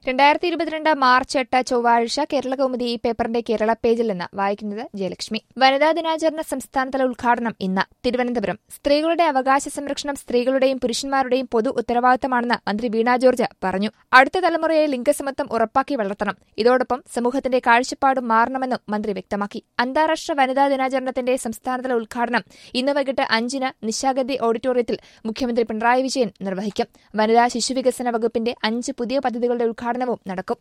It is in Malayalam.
രണ്ടായിരത്തി ഇരുപത്തിരണ്ട് മാർച്ച് എട്ട് ചൊവ്വാഴ്ച കേരള കൗമുദി ഈ പേപ്പറിന്റെ കേരള പേജിൽ നിന്ന് വായിക്കുന്നത് ജയലക്ഷ്മി വനിതാ ദിനാചരണ സംസ്ഥാനതല ഉദ്ഘാടനം ഇന്ന് തിരുവനന്തപുരം സ്ത്രീകളുടെ അവകാശ സംരക്ഷണം സ്ത്രീകളുടെയും പുരുഷന്മാരുടെയും പൊതു ഉത്തരവാദിത്തമാണെന്ന് മന്ത്രി വീണ ജോർജ് പറഞ്ഞു അടുത്ത തലമുറയെ ലിംഗസമത്വം ഉറപ്പാക്കി വളർത്തണം ഇതോടൊപ്പം സമൂഹത്തിന്റെ കാഴ്ചപ്പാടും മാറണമെന്നും മന്ത്രി വ്യക്തമാക്കി അന്താരാഷ്ട്ര വനിതാ ദിനാചരണത്തിന്റെ സംസ്ഥാനതല ഉദ്ഘാടനം ഇന്ന് വൈകിട്ട് അഞ്ചിന് നിശാഗന്ധി ഓഡിറ്റോറിയത്തിൽ മുഖ്യമന്ത്രി പിണറായി വിജയൻ നിർവഹിക്കും വനിതാ ശിശുവികസന വകുപ്പിന്റെ അഞ്ച് പുതിയ പദ്ധതികളുടെ ഉദ്ഘാടനവും നടക്കും